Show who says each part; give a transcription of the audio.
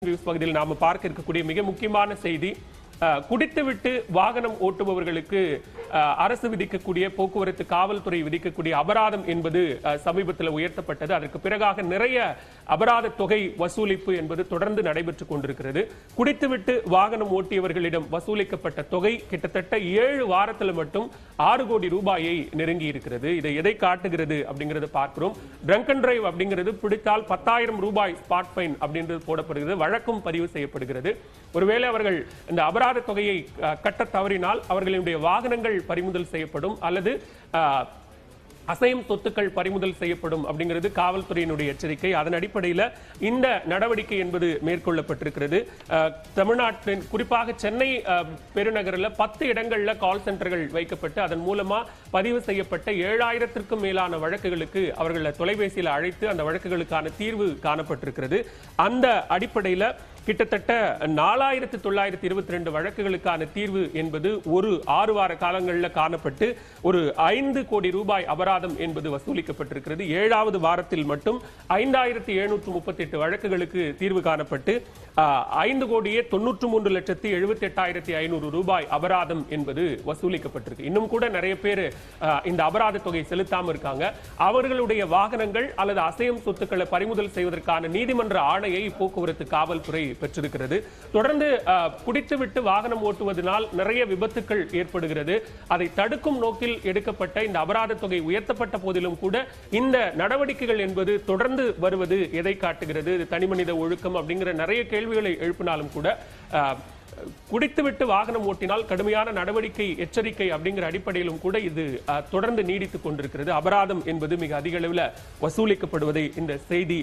Speaker 1: news பகுதியில் நாம பார்க்க இருக்கக்கூடிய மிக முக்கியமான செய்தி அஹ், குடித்துவிட்டு வாகனம் ஓட்டுபவர்களுக்கு அஹ், அரசு விதிக்கக்கூடிய போக்குவரத்து காவல்துறை விதிக்கக்கூடிய அபராதம் என்பது அஹ், சமீபத்தில் உயர்த்தப்பட்டது அதற்கு பிறகாக நிறைய அபராத தொகை வசூலிப்பு என்பது தொடர்ந்து நடைபெற்றுக் கொண்டிருக்கிறது குடித்துவிட்டு வாகனம் ஓட்டியவர்களிடம் வசூலிக்கப்பட்ட தொகை கிட்டத்தட்ட ஏழு வாரத்தில் மட்டும் ஆறு கோடி ரூபாயை நெருங்கி இருக்கிறது இதை எதை காட்டுகிறது அப்படிங்கறத பார்க்கிறோம் ட்ரங்க் அண்ட் டிரைவ் அப்படிங்கிறது பிடித்தால் பத்தாயிரம் ரூபாய் ஸ்பாட் ஃபைன் அப்படின்றது போடப்படுகிறது வழக்கும் பதிவு செய்யப்படுகிறது ஒருவேளை அவர்கள் இந்த அபராத தொகையை அஹ், கட்டத் தவறினால் அவர்களுடைய வாகனங்கள் பறிமுதல் செய்யப்படும் அல்லது அஹ், அசையும் சொத்துக்கள் பறிமுதல் செய்யப்படும் அப்படிங்கிறது காவல்துறையினுடைய எச்சரிக்கை அதன் அடிப்படையில் இந்த நடவடிக்கை என்பது மேற்கொள்ளப்பட்டிருக்கிறது அஹ், தமிழ்நாட்டின் குறிப்பாக சென்னை அஹ், பெருநகரில் பத்து இடங்கள்ல கால் சென்டர்கள் வைக்கப்பட்டு அதன் மூலமா பதிவு செய்யப்பட்ட ஏழாயிரத்திற்கும் மேலான வழக்குகளுக்கு அவர்களை தொலைபேசியில் அழைத்து அந்த வழக்குகளுக்கான தீர்வு காணப்பட்டிருக்கிறது அந்த அடிப்படையில் கிட்டத்தட்ட நாலாயிரத்தி தொள்ளாயிரத்தி இருபத்தி ரெண்டு வழக்குகளுக்கான தீர்வு என்பது ஒரு ஆறு வார காலங்களில் காணப்பட்டு ஒரு ஐந்து கோடி ரூபாய் அபராதம் என்பது வசூலிக்கப்பட்டிருக்கிறது ஏழாவது வாரத்தில் மட்டும் ஐந்தாயிரத்தி எழுநூற்று முப்பத்தி எட்டு வழக்குகளுக்கு தீர்வு காணப்பட்டு ஆஹ், ஐந்து கோடியே தொன்னூற்று மூன்று லட்சத்தி எழுபத்தி எட்டாயிரத்தி ஐநூறு ரூபாய் அபராதம் என்பது வசூலிக்கப்பட்டிருக்கு இன்னும் கூட நிறைய பேர் இந்த அபராத தொகை செலுத்தாம இருக்காங்க அவர்களுடைய வாகனங்கள் அல்லது அசையும் சொத்துக்களை பறிமுதல் செய்வதற்கான நீதிமன்ற ஆணையை போக்குவரத்து காவல்துறை பெற்றிருக்கிறது தொடர்ந்து அஹ், குடித்துவிட்டு வாகனம் ஓட்டுவதனால் நிறைய விபத்துக்கள் ஏற்படுகிறது அதை தடுக்கும் நோக்கில் எடுக்கப்பட்ட இந்த அபராத தொகை உயர்த்தப்பட்ட போதிலும் கூட இந்த நடவடிக்கைகள் என்பது தொடர்ந்து வருவது எதை காட்டுகிறது இது தனிமனித ஒழுக்கம் அப்படிங்கிற நிறைய கேள்விகளை எழுப்பினாலும் கூட அஹ், குடித்துவிட்டு வாகனம் ஓட்டினால் கடுமையான நடவடிக்கை எச்சரிக்கை அப்படிங்கிற அடிப்படையிலும் கூட இது அஹ், தொடர்ந்து நீடித்துக் கொண்டிருக்கிறது அபராதம் என்பது மிக அதிக அளவில் வசூலிக்கப்படுவதை இந்த செய்தி